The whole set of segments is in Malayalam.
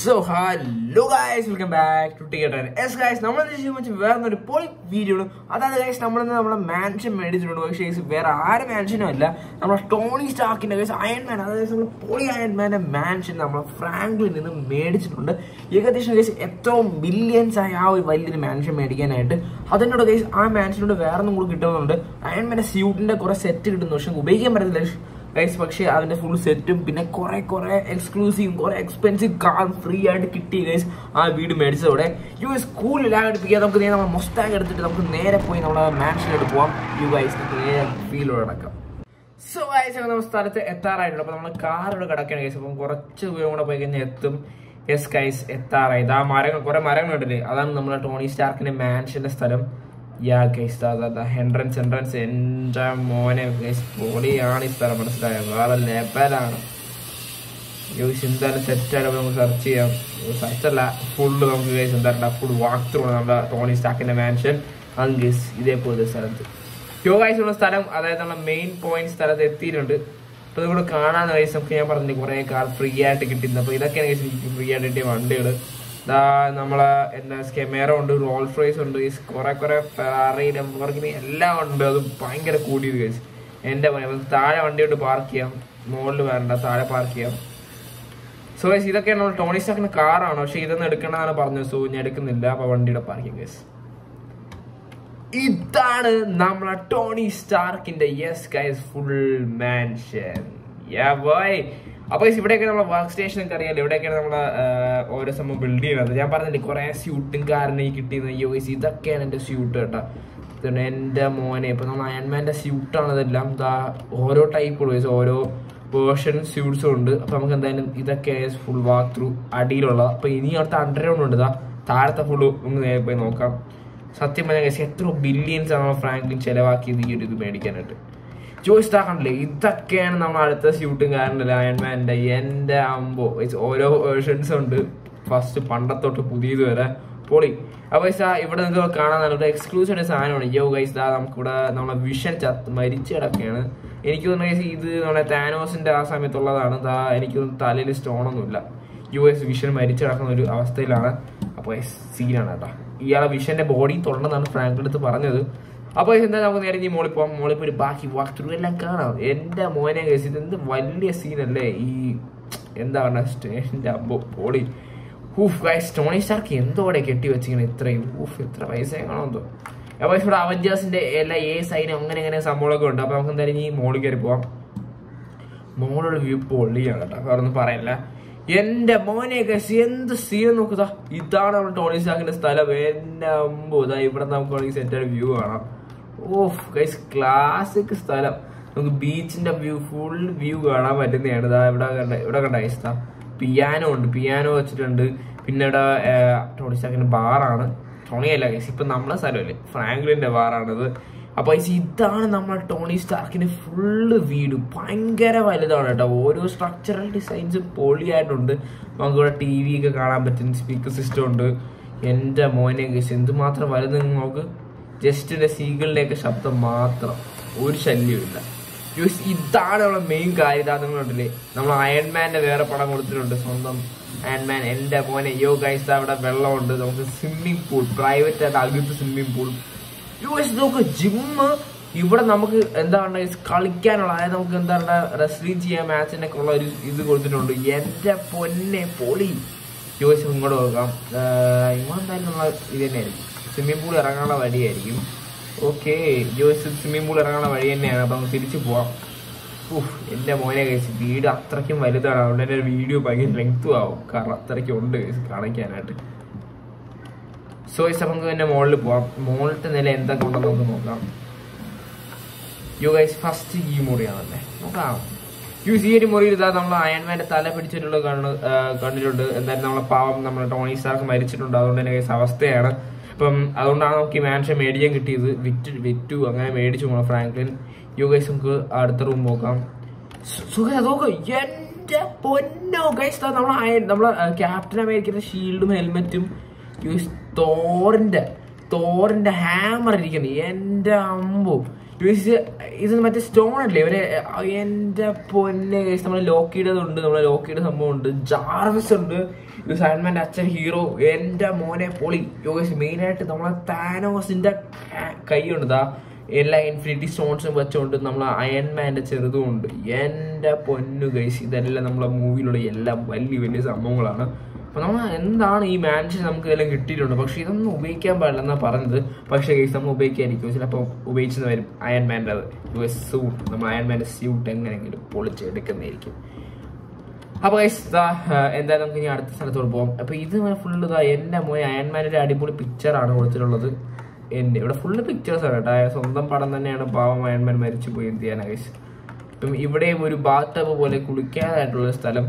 So hello guys welcome back to tickets guys നമ്മൾ വെച്ച് വേറെ ഒരു പൊളി വീഡിയോ അതായത് ഗൈസ് നമ്മൾ നമ്മളെ മാൻഷൻ മേടിച്ചിട്ടുണ്ട് പക്ഷേ guys വേറെ ആരും മാൻഷനും അല്ല നമ്മളെ ടോണി സ്റ്റാക്കിന്റെ ഗൈസ് അയൺമാൻ അതായത് നമ്മൾ പൊളി അയൺമാന്റെ മാൻഷൻ നമ്മളെ ഫ്രാങ്ക്ലിൽ നിന്ന് മേടിച്ചിട്ടുണ്ട് ഏകദേശം ഗൈസ് എത്രയോ ബില്യൻസ് ആയ ആ ഒരു വലിയൊരു മാൻഷൻ മേടിക്കാനായിട്ട് അതിനോട് ഗൈസ് ആ മാൻഷനോട് വേറെ ഒന്നും കൂടി കിട്ടുന്നുണ്ട് അയൺമാന്റെ സ്യൂട്ടിന്റെ കുറെ സെറ്റ് കിട്ടുന്നു പക്ഷെ ഉപയോഗിക്കാൻ പറ്റത്തില്ല ഗൈസ് പക്ഷേ അതിന്റെ ഫുൾ സെറ്റും പിന്നെ കുറെ കുറെ എക്സ്ക്ലൂസീവ് കുറെ എക്സ്പെൻസീവ് കാർ ഫ്രീ ആയിട്ട് കിട്ടി ഗൈസ് ആ വീട് മേടിച്ചതോടെ യു എസ് സ്കൂളിൽ അടുപ്പിക്കുക നമുക്ക് നേരെ നമ്മൾ മൊസ്റ്റാഗ് എടുത്തിട്ട് നമുക്ക് നേരെ പോയി നമ്മുടെ മാൻഷനിലോട്ട് പോവാം യു ഗൈസ് നേരെ ഫീലോട് അടക്കാം സോ ഗൈസ് നമ്മൾ സ്ഥലത്ത് എത്താറായിട്ടുണ്ട് അപ്പൊ നമ്മൾ കാറിലൂടെ കിടക്കുകയാണ് ഗൈസ് അപ്പം കുറച്ച് ദൂരം കൂടെ പോയി കഴിഞ്ഞാൽ എത്തും യെസ് ഗൈസ് എത്താറായി ആ മരങ്ങൾ കുറെ മരങ്ങൾ ഉണ്ടല്ലേ അതാണ് നമ്മുടെ ടോണി സ്റ്റാർക്കിന്റെ മാൻഷന്റെ സ്ഥലം യാ ഗൈസ് എൻട്രൻസ് എൻട്രൻസ് എൻ്റെ മോനെ ഗൈസ് പൊളിയാണ് ഈ സ്ഥലം മനസ്സിലായത് വേറെ ലെവലാണ് യൂസ് എന്തായാലും സെറ്റായിട്ട് നമുക്ക് സെർച്ച് ചെയ്യാം സെർച്ച് അല്ല ഫുള്ള് നമുക്ക് ഗൈസ് എന്താ ഫുൾ വാക്ക് ത്രൂ നമ്മുടെ ടോണി സ്റ്റാക്കിന്റെ മാൻഷൻ അത് ഗൈസ് ഇതേപോലത്തെ സ്ഥലത്ത് യോ ഗൈസ് ഉള്ള സ്ഥലം അതായത് നമ്മുടെ മെയിൻ പോയിന്റ് സ്ഥലത്ത് എത്തിയിട്ടുണ്ട് അപ്പൊ ഇവിടെ കാണാൻ ഗൈസ് നമുക്ക് ഞാൻ പറഞ്ഞില്ല കുറെ കാർ ഫ്രീ ആയിട്ട് കിട്ടുന്നത് അപ്പൊ ഇതൊക്കെയാണ് ഗൈസ് എനിക്ക് ഫ്രീ ആയിട്ട് കിട്ടിയ വണ്ടികൾ ഇതാ നമ്മളെ എന്താ സ്കെമേറോ ഉണ്ട് റോൾ ഫ്രൈസ് ഉണ്ട് കുറെ കുറെ ഫെറാറി ലംബോർഗിനി എല്ലാം ഉണ്ട് അത് ഭയങ്കര കൂടിയത് ഗൈസ് എന്റെ മോനെ അപ്പൊ താഴെ വണ്ടി കൊണ്ട് പാർക്ക് ചെയ്യാം മുകളിൽ വേണ്ട താഴെ പാർക്ക് ചെയ്യാം സോ ഗൈസ് ഇതൊക്കെ നമ്മൾ ടോണി സ്റ്റാക്കിന്റെ കാറാണ് പക്ഷെ ഇതൊന്നും എടുക്കണമെന്നാണ് പറഞ്ഞത് സോ ഞാൻ എടുക്കുന്നില്ല അപ്പൊ വണ്ടിയുടെ പാർക്കിംഗ് ഗൈസ് ഇതാണ് നമ്മളെ ടോണി സ്റ്റാർക്കിന്റെ yes guys full mansion ya boy അപ്പൊ guys, ഇവിടെയൊക്കെ നമ്മളെ വർക്ക് സ്റ്റേഷൻ ഒക്കെ അറിയാലോ ഇവിടെയൊക്കെയാണ് നമ്മളെ ആഹ്, ഓരോ സംഭവം ബിൽഡ് ചെയ്യുന്നത് ഞാൻ പറഞ്ഞില്ലേ കുറെ സ്യൂട്ടും കാരണം ഈ കിട്ടിയത് യോ ഗൈസ് ഇതൊക്കെയാണ് എന്റെ സ്യൂട്ട് കേട്ടോ ഇതാണ് എന്റെ മോനെ ഇപ്പൊ നമ്മൾ അയൺമാന്റെ സ്യൂട്ടാണ് ഇതെല്ലാം ദാ ഓരോ ടൈപ്പ് ഗൈസ് ഓരോ വേർഷൻ സ്യൂട്ട്സും ഉണ്ട് അപ്പൊ നമുക്ക് എന്തായാലും ഇതൊക്കെ ഫുൾ വാക്ക് ത്രൂ അടിയിലുള്ള അപ്പൊ ഇനി അടുത്ത അണ്ടർഗ്രൗണ്ട് ഉണ്ട് ദാ താഴത്തെ ഫുള്ള് നമുക്ക് നേരെ പോയി നോക്കാം സത്യം പറഞ്ഞാൽ guys, എത്ര ബില്യൻസ് ആണ് ഫ്രാങ്ക്ലിൻ ചെലവാക്കിയത് ഈ ഒരു ഇത് മേടിക്കാനായിട്ട് ജോയിസ് താക്കണ്ടല്ലേ ഇതൊക്കെയാണ് നമ്മൾ അടുത്ത സ്യൂട്ടും കാരണം അയൺമാൻ്റെ എൻ്റെ അമ്പോ guys, ഓരോ വേർഷൻസ് ഉണ്ട് ഫസ്റ്റ് പണ്ടത്തോട്ട് പുതിയത് വരെ പൊളി അപ്പൊ guys, ആ ഇവിടെ നിങ്ങൾക്ക് കാണാൻ നല്ല എക്സ്ക്ലൂസീവ് ആയിട്ട് സാധനമാണ് യോ ഗൈസ് ദാ നമുക്കിവിടെ നമ്മളെ വിഷൻ ചത്ത് മരിച്ചു കിടക്കുകയാണ് എനിക്ക് തോന്നുന്നു guys, ഇത് നമ്മുടെ താനോസിന്റെ ആ സമയത്തുള്ളതാണ് ദാ എനിക്ക് തോന്നുന്നു തലയിൽ സ്റ്റോണൊന്നുമില്ല യു എസ് വിഷൻ മരിച്ചു കിടക്കുന്ന ഒരു അവസ്ഥയിലാണ് അപ്പോൾ സീനാണ് കേട്ടോ ഇയാളെ വിഷന്റെ ബോഡി തൊണ്ടെന്നാണ് ഫ്രാങ്കിൻ്റെ അടുത്ത് പറഞ്ഞത് അപ്പോൾ എന്താ നമുക്ക് നേരെ ഇനി മോളിൽ പോകാം മോളിൽ പോയി ബാക്കി വാക്ക് ത്രൂ എല്ലാം കാണാം എൻ്റെ മോനെ കേസ് ഇത് എന്ത് വലിയ സീനല്ലേ ഈ എന്താ പറഞ്ഞ സ്റ്റേഷൻ്റെ അമ്പോ ബോഡി ഊഫ് ഗൈസ് ടോണി സ്റ്റാർക്ക് എന്തോടെ കെട്ടി വെച്ചിങ്ങനെ ഇത്രയും ഊഫ് എത്ര പൈസ കാണുമെന്തോ അപ്പോൾ ഇവിടെ അവഞ്ചേഴ്സിന്റെ എല്ലാ ഏ സൈനും അങ്ങനെ അങ്ങനെ സംഭവങ്ങളൊക്കെ ഉണ്ട് അപ്പോൾ നമുക്ക് എന്തായാലും ഈ മോളിൽ കയറി പോവാം മോളുള്ള വ്യൂ പൊള്ളിയാണ് കേട്ടോ വേറെ ഒന്നും പറയല്ല എന്റെ മോനെയൊക്കെ എന്ത് സീൻ നോക്കുക ഇതാണ് നമ്മുടെ ടോണി സ്റ്റാക്കിന്റെ സ്ഥലം എന്റെ അമ്പോ ഇതാ ഇവിടെ നമുക്ക് വേണമെങ്കിൽ സെറ്റ് വ്യൂ കാണാം ഓഫ് ഗൈസ് ക്ലാസിക് സ്ഥലം നമുക്ക് ബീച്ചിന്റെ വ്യൂ ഫുൾ വ്യൂ കാണാൻ പറ്റുന്നതാണ് ഇതാ ഇവിടെ കണ്ട ഇവിടെ കണ്ട ഗൈസ് ഇതാ പിയാനോ ഉണ്ട് പിയാനോ വെച്ചിട്ടുണ്ട് പിന്നെ ഇവിടെ ഏർ, ടോണി സ്റ്റാക്കിന്റെ ബാറാണ് ടോണിയല്ല ഗൈസ് ഇപ്പൊ നമ്മളെ സ്ഥലമല്ലേ ഫ്രാങ്ക്ലിന്റെ ബാറാണിത് അപ്പൊ guys, ഇതാണ് നമ്മൾ ടോണി സ്റ്റാർക്കിന്റെ ഫുള്ള് വീട് ഭയങ്കര വലുതാണ് കേട്ടോ ഓരോ സ്ട്രക്ചറൽ ഡിസൈൻസ് പൊളിയായിട്ടുണ്ട് നമുക്ക് ഇവിടെ ടി വി ഒക്കെ കാണാൻ പറ്റുന്ന സ്പീക്കർ സിസ്റ്റം ഉണ്ട് എന്റെ മോനെ ഗൈസ് എന്തുമാത്രം വലുത് നോക്ക് ജസ്റ്റ് സീകളുടെ ഒക്കെ ശബ്ദം മാത്രം ഒരു ശല്യമില്ല Guys, ഇതാണ് നമ്മളെ മെയിൻ കാര്യം ഇതാ നിങ്ങൾ കണ്ടില്ലേ നമ്മൾ അയൺമാന്റെ വേറെ പടം കൊടുത്തിട്ടുണ്ട് സ്വന്തം അയൺമാൻ എന്റെ മോനെ യോ ഗൈസ് അവിടെ വെള്ളമുണ്ട് നമുക്ക് സ്വിമ്മിംഗ് പൂൾ പ്രൈവറ്റ് ആയിട്ട് അകത്ത് സ്വിമ്മിംഗ് പൂൾ യു എസ് നോക്ക് ജിമ്മ് ഇവിടെ നമുക്ക് എന്താ പറയുക കളിക്കാനുള്ള അതായത് നമുക്ക് എന്താ പറയുക റെസ്ലിംഗ് ചെയ്യാൻ മാച്ചിനൊക്കെ ഉള്ള ഒരു ഇത് കൊടുത്തിട്ടുണ്ട് എന്റെ പൊന്നെ പൊളി യു എസ് ഇങ്ങോട്ട് നോക്കാം ഇങ്ങോട്ട് എന്തായാലും നമ്മൾ ഇത് തന്നെയായിരിക്കും സ്വിമ്മിംഗ് പൂൾ ഇറങ്ങാനുള്ള വഴിയായിരിക്കും okay U S swimming pool ഇറങ്ങാനുള്ള വഴി തന്നെയാണ് അപ്പം നമുക്ക് തിരിച്ചു പോവാം ഉഫ്, എന്റെ മോനെ കഴിച്ച് വീട് അത്രയ്ക്കും വലുതാണ് അതുകൊണ്ട് തന്നെ വീഡിയോ ഭയങ്കര ലെങ്ത്തും ആവും കാരണം അത്രയ്ക്കും ഉണ്ട് കാണിക്കാനായിട്ട് സോ ഇസ് നമുക്ക് തന്നെ മുകളിൽ പോവാം മുകളിലത്തെ നില എന്തൊക്കെ ഉണ്ടെന്ന് നമുക്ക് നോക്കാം യു ഗൈസ് ഫസ്റ്റ് ഈ മുറിയാണല്ലേ നോക്കാം യൂസ് ഈ ഒരു മുറിയിൽ ഇതാ നമ്മൾ അയൺമാന്റെ തല പിടിച്ചിട്ടുള്ള കണ്ണ് ആ, കണ്ടിട്ടുണ്ട് എന്തായാലും നമ്മളെ പാവം നമ്മുടെ ടോണി സ്റ്റാർക്ക് മരിച്ചിട്ടുണ്ട് അതുകൊണ്ട് തന്നെ ഗൈസ് അവസ്ഥയാണ് അപ്പം അതുകൊണ്ടാണ് നമുക്ക് ഈ മാൻഷൻ മേടിക്കാൻ കിട്ടിയത് വിറ്റ് വിറ്റു അങ്ങനെ മേടിച്ചു പോകണം ഫ്രാങ്ക്ലിൻ യു ഗൈസ് നമുക്ക് അടുത്ത റൂം നോക്കാം സു- സുഖം നോക്കൂ എന്റെ പൊന്നോ ഗൈസ് നമ്മളെ അയൺ നമ്മളെ ക്യാപ്റ്റൻ അമേരിക്കയുടെ ഷീൽഡും ഹെൽമെറ്റും യൂസ് തോറിന്റെ തോറിന്റെ ഹാമർ ഇരിക്കുന്നു എന്റെ അമ്പു ഇത് ഇത് മറ്റേ സ്റ്റോൺ അല്ലേ ഇവരെ എന്റെ പൊന്നെ guys, നമ്മളെ ലോക്കിയുടെ ഉണ്ട് നമ്മളെ ലോക്കിയുടെ സംഭവം ഉണ്ട് ജാർവിസ് ഉണ്ട് ഇത് സാൻമാന്റെ അച്ഛൻ ഹീറോ എന്റെ മോനെ പൊളി യോഗേഷ് മെയിൻ ആയിട്ട് നമ്മളെ താനോസിന്റെ കൈ ഉണ്ട് ദാ എല്ലാ ഇൻഫിനിറ്റി സ്റ്റോൺസും വെച്ചുകൊണ്ട് നമ്മളെ അയൺമാന്റെ ചെറുതും ഉണ്ട് എന്റെ പൊന്നു ഗൈസ് ഇതെല്ലാം നമ്മളെ മൂവിയിലുള്ള എല്ലാം വലിയ വലിയ സംഭവങ്ങളാണ് അപ്പൊ നമ്മൾ എന്താണ് ഈ മാൻഷൻ നമുക്ക് ഇതെല്ലാം കിട്ടിയിട്ടുണ്ട് പക്ഷെ ഇതൊന്നും ഉപയോഗിക്കാൻ പാടില്ലെന്നാ പറഞ്ഞത് പക്ഷേ ഗൈസ് നമ്മൾ ഉപയോഗിക്കാതിരിക്കും ചിലപ്പോൾ ഉപയോഗിച്ചെന്ന് വരും അയൺമാൻ്റെ സൂട്ട് നമ്മൾ അയൺമാൻ്റെ സ്യൂട്ട് എങ്ങനെയെങ്കിലും പൊളിച്ചെടുക്കുന്നതായിരിക്കും അപ്പൊ ഗൈസ് ഇതാ എന്തായാലും നമുക്ക് ഇനി അടുത്ത സ്ഥലത്തോട്ട് പോകാം അപ്പൊ ഇത് ഫുള്ള് ഇതാ എന്റെ മോനെ അയൺമാൻ്റെ അടിപൊളി പിക്ചറാണ് കൊടുത്തിട്ടുള്ളത് എന്റെ ഇവിടെ ഫുള്ള് പിക്ചേഴ്സ് ആണ് കേട്ടോ സ്വന്തം പടം തന്നെയാണ് പാവം അയൺമാൻ മരിച്ചു പോയി എന്ത് ചെയ്യാനാ ഗൈസ് ഇപ്പം ഇവിടെയും ഒരു ബാത്ത് ടബ് പോലെ കുളിക്കാനായിട്ടുള്ള ഒരു സ്ഥലം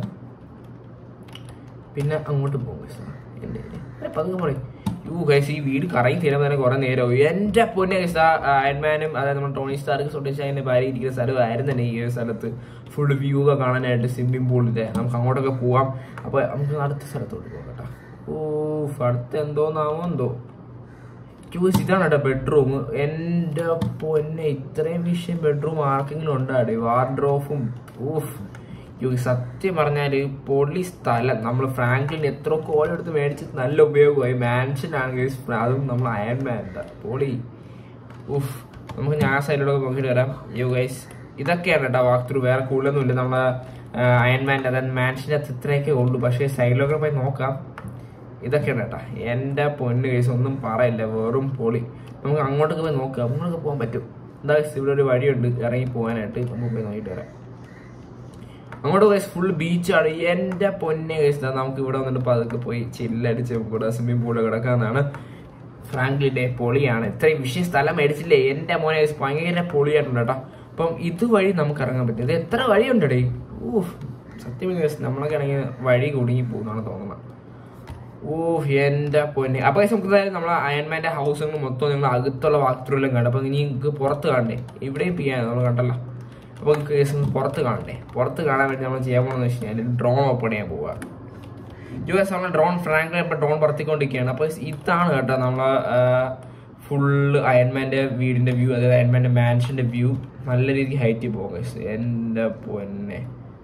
പിന്നെ അങ്ങോട്ട് പോകും ഗൈസ് എന്റെ ഏ, പതുക്കെ പറയും യൂ ഗൈസ് ഈ വീട് കറങ്ങി തീരുമ്പോൾ തന്നെ കുറെ നേരമായി എന്റെ പൊന്നെ ഗൈസ് ആ അയൺമാനും അതായത് നമ്മൾ ടോണി സ്റ്റാർക്ക് സ്വദേശായതിന്റെ ഭാര്യ ഇരിക്കുന്ന സ്ഥലമായിരുന്നു തന്നെ ഈ ഒരു സ്ഥലത്ത് ഫുൾ വ്യൂ ഒക്കെ കാണാനായിട്ട് സ്വിമ്മിംഗ് പൂളിന്റെ നമുക്ക് അങ്ങോട്ടൊക്കെ പോവാം അപ്പൊ നമുക്ക് അടുത്ത സ്ഥലത്തോട്ട് പോകാം കേട്ടോ ഓ അടുത്ത് എന്തോന്നാവോ എന്തോ ക്യൂസ് ഇതാണ് കേട്ടോ ബെഡ്റൂം എൻ്റെ പൊന്നെ ഇത്രയും വിഷയം ബെഡ്റൂം ആർക്കെങ്കിലും ഉണ്ടാടി വാർഡ്രോഫും ഊഫ് യോ സത്യം പറഞ്ഞാൽ പൊള്ളി സ്ഥലം നമ്മൾ ഫ്രാങ്ക്ലിൻ എത്ര കോൾ എടുത്ത് മേടിച്ച് നല്ല ഉപയോഗമായി മാൻഷൻ ആണെങ്കിൽ അതും നമ്മൾ അയൺ മാൻ്റെ പൊളി ഉഫ് നമുക്ക് ഞാൻ സൈഡിലൊക്കെ നോക്കിയിട്ട് വരാം യോ ഗൈസ് ഇതൊക്കെയാണ് കേട്ടോ വാക്ക് ത്രൂ വേറെ കൂടുതലൊന്നുമില്ല നമ്മളെ അയൺമാൻ്റെ അതായത് മാൻഷൻ്റെ അകത്ത് ഇത്രയൊക്കെ ഉള്ളൂ പക്ഷേ സൈഡിലൊക്കെ പോയി നോക്കാം ഇതൊക്കെയാണ് കേട്ടാ എൻ്റെ പൊന്ന് കേസ് ഒന്നും പറയില്ല വെറും പൊളി നമുക്ക് അങ്ങോട്ടൊക്കെ പോയി നോക്കാം അങ്ങോട്ടൊക്കെ പോകാൻ പറ്റും എന്താ guys, ഇവിടെ ഒരു വഴിയുണ്ട് ഇറങ്ങി പോകാനായിട്ട് നമുക്ക് പോയി നോക്കിയിട്ട് വരാം അങ്ങോട്ട് കേസ് ഫുൾ ബീച്ചാണ് എൻ്റെ പൊന്നെ കേസ് നമുക്ക് ഇവിടെ വന്നിട്ട് പതുക്കെ പോയി ചില്ലടിച്ച് ഇവിടെ സ്വിമ്മിംഗ് പൂളിൽ കിടക്കാന്നാണ് ഫ്രാങ്ക്ലിന്റെ പൊളിയാണ് ഇത്രയും വിഷയ സ്ഥലം മേടിച്ചില്ലേ എൻ്റെ മോനെ guys ഭയങ്കര പൊളിയായിട്ടുണ്ട് കേട്ടോ അപ്പം ഇതുവഴി നമുക്ക് ഇറങ്ങാൻ പറ്റും ഇത് എത്ര വഴിയുണ്ടടേ ഊഹ് സത്യം കേസ് നമ്മളൊക്കെ ഇറങ്ങി വഴി കുടുങ്ങി പോകുന്നതാണ് തോന്നുന്നത് ഓ എന്റെ പൊന്നെ അപ്പൊ guys, നമുക്ക് എന്തായാലും നമ്മളെ അയൺമാന്റെ ഹൗസുകൾ മൊത്തം നിങ്ങൾ അകത്തുള്ള വാക്തൂരെല്ലാം കണ്ടു അപ്പൊ ഇനി നിങ്ങൾക്ക് പുറത്ത് കാണണ്ടേ ഇവിടെയും ചെയ്യാൻ നമ്മൾ കണ്ടല്ലോ അപ്പൊ നിങ്ങൾക്ക് കേസ് ഒന്ന് പുറത്ത് കാണണ്ടേ പുറത്ത് കാണാൻ വേണ്ടി നമ്മൾ ചെയ്യാൻ പോകുന്നത് വെച്ച് കഴിഞ്ഞാൽ ഡ്രോൺ ഓപ്പൺ ചെയ്യാൻ പോവുക യു എസ് നമ്മൾ ഡ്രോൺ ഫ്രാങ്ക്ലി ഇപ്പൊ ഡ്രോൺ പറത്തിക്കൊണ്ടിരിക്കുകയാണ് അപ്പൊ ഇതാണ് കേട്ടോ നമ്മളെ ഫുള്ള് അയൺമാന്റെ വീടിന്റെ വ്യൂ അതായത് അയൺമാന്റെ മാൻഷന്റെ വ്യൂ നല്ല രീതിക്ക് ഹൈറ്റിൽ പോകും guys. എന്റെ പൊന്നെ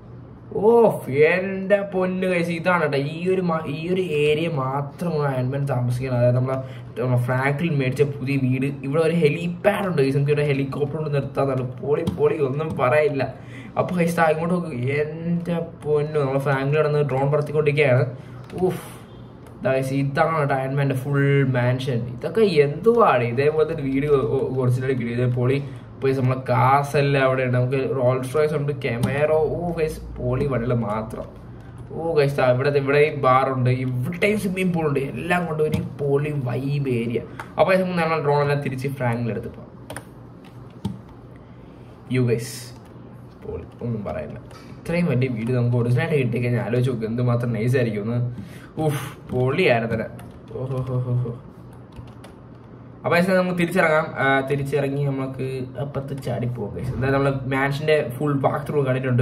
ഓ എന്റെ പൊന്ന് കഴിച്ച് ഇതാണ് കേട്ടോ ഈ ഒരു മ- ഈ ഒരു ഏരിയ മാത്രമാണ് അയൺമാൻ താമസിക്കുന്നത് അതായത് നമ്മളെ നമ്മളെ ഫ്രാങ്കിൽ മേടിച്ച പുതിയ വീട് ഇവിടെ ഒരു ഹെലിപാഡ് ഉണ്ട് guys. നമുക്ക് ഇവിടെ ഹെലികോപ്റ്റർ കൊണ്ട് നിർത്താന്നാണ് പൊളി പൊളി ഒന്നും പറയില്ല അപ്പൊ കഴിച്ചാ ഇങ്ങോട്ട് നോക്ക് എന്റെ പൊന്നു നമ്മളെ ഫ്രാങ്കിൽ കിടന്ന് ഡ്രോൺ പറത്തിക്കൊണ്ടിരിക്കുകയാണ് ഊഫ് ദാ guys, ഇതാണ് കേട്ടോ അയൺമാന്റെ ഫുൾ മാൻഷൻ ഇതൊക്കെ എന്തുവാണ് ഇതേപോലത്തെ ഒരു വീട് കുറച്ചിട്ട് കിട്ടി ഇതേ പൊളി പോയി നമ്മളെ കാസെല്ലാം അവിടെ ഉണ്ട് നമുക്ക് റോൾസ് റോയ്സ് ഉണ്ട് കെമേറോ ഓ ഗൈസ് പൊളി വണ്ടികൾ മാത്രം ഓ ഗൈസ് ഇവിടെ ഇവിടെ ബാറുണ്ട് ഇവിടെയും സ്വിമ്മിംഗ് പൂൾ ഉണ്ട് എല്ലാം കൊണ്ട് ഒരു പൊളി വൈബ് ഏരിയ അപ്പോൾ നമുക്ക് നമ്മൾ ഡ്രോൺ എല്ലാം തിരിച്ച് ഫ്രാങ്കിലെടുത്ത് പോകാം യു ഗൈസ് പൊളി ഒന്നും പറയില്ല ഇത്രയും വലിയ വീട് നമുക്ക് ഒറിജിനലായിട്ട് കിട്ടിക്കഴിഞ്ഞാൽ ആലോചിച്ച് നോക്ക് എന്തുമാത്രം നൈസ് ആയിരിക്കും ഒന്ന് ഉഫ് പൊളിയായിരുന്നു ഓഹോ ഹോ ഹോ ഹോ അപ്പൊ guys, നമുക്ക് തിരിച്ചിറങ്ങാം ആ, തിരിച്ചിറങ്ങി നമുക്ക് അപ്പത്ത് ചാടി പോകാം guys. അതായത് നമ്മള് മാൻഷന്റെ ഫുൾ ബാക്ക് ത്രൂ കണ്ടിട്ടുണ്ട്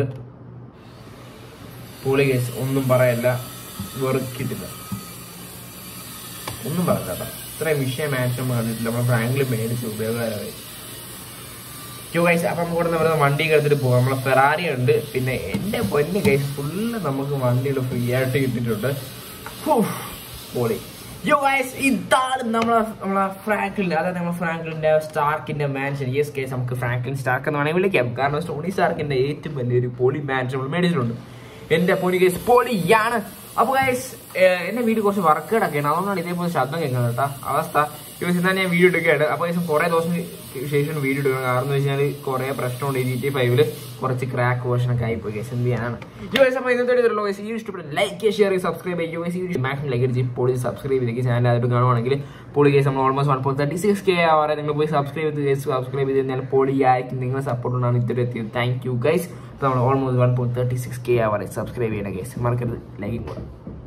പൊളി കേസ് ഒന്നും പറയല്ല വെറുക്കിട്ടില്ല ഒന്നും പറയില്ല കേട്ടോ ഇത്രയും വിഷയം മാൻഷൻ നമ്മൾ കണ്ടിട്ടില്ല നമ്മൾ ഫ്രാങ്കിൽ മേടിച്ച് ഉപയോഗകരമായി യോ ഗൈസ് അപ്പം നമുക്ക് ഇവിടെ നിന്ന് വണ്ടി എടുത്തിട്ട് പോകാം നമ്മളെ ഫെറാറി ഉണ്ട് പിന്നെ എൻ്റെ പൊന്ന് ഗൈസ് ഫുള്ള് നമുക്ക് വണ്ടികൾ ഫ്രീ ആയിട്ട് കിട്ടിയിട്ടുണ്ട് ഹൂഫ്, പൊളി യോ ഗൈസ് ഇതാണ് നമ്മളെ നമ്മളെ ഫ്രാങ്ക്ലിൻ അതായത് നമ്മളെ ഫ്രാങ്ക്ലിന്റെ സ്റ്റാർക്കിന്റെ മാൻഷൻ യെസ് കേസ് നമുക്ക് ഫ്രാങ്ക്ലിൻ സ്റ്റാർക്ക് എന്ന് വേണമെങ്കിൽ വിളിക്കാം കാരണം ടോണി സ്റ്റാർക്കിന്റെ ഏറ്റവും വലിയൊരു പൊളി മാൻഷൻ നമ്മൾ മേടിച്ചിട്ടുണ്ട് എന്റെ പൊടി കേസ് പൊളിയാണ് അപ്പൊ ഗൈസ് എന്റെ വീട് കുറച്ച് വർക്കേഡൊക്കെയാണ് അതുകൊണ്ടാണ് ഇതേപോലെ ശബ്ദം കേൾക്കുന്നത് കേട്ടോ അവസ്ഥ യൂസ് എന്നാൽ ഞാൻ വീഡിയോ എടുക്കുകയാണ് അപ്പൊ ഗൈസ് കുറെ ദിവസം ശേഷം വീഡിയോ എടുക്കണം കാരണം എന്ന് വെച്ചാൽ കുറെ പ്രശ്നമുണ്ട് ജി ടി ഫൈവില് കുറച്ച് ക്രാക്ക് വേർഷൻ ഒക്കെ ആയിപ്പോയി ഗൈസ് എന്ത് ചെയ്യാനാണ് യൂസ് അപ്പോൾ ഇന്നത്തെ വീഡിയോ ഗൈസ് ഈ ഇഷ്ടപ്പെട്ട ലൈക്ക് ഷെയർ സബ്സ്ക്രൈബ് ചെയ്യുക ഗൈസ് ഈ മാക്സിമം ലൈക്ക് അടിച്ച് പൊളി സബ്സ്ക്രൈബ് ചെയ്തേക്ക് ചാനൽ ആയിട്ട് കാണുവാണെങ്കിൽ പൊളി കേസ് നമ്മൾ almost one point thirty six K ആവാറെ നിങ്ങൾ പോയി സബ്സ്ക്രൈബ് ചെയ്ത് ഗൈസ് സബ്സ്ക്രൈബ് ചെയ്ത് കഴിഞ്ഞാൽ പൊളിയായിരിക്കും നിങ്ങളുടെ സപ്പോർട്ട് കൊണ്ടാണ് ഇതുവരെ എത്തിയത് താങ്ക് യു ഗൈസ് നമ്മൾ almost one point thirty six K ആവാറെ സബ്സ്ക്രൈബ് ചെയ്യണം ഗൈസ് മറക്കരുത് ലൈക്കും കൂടെ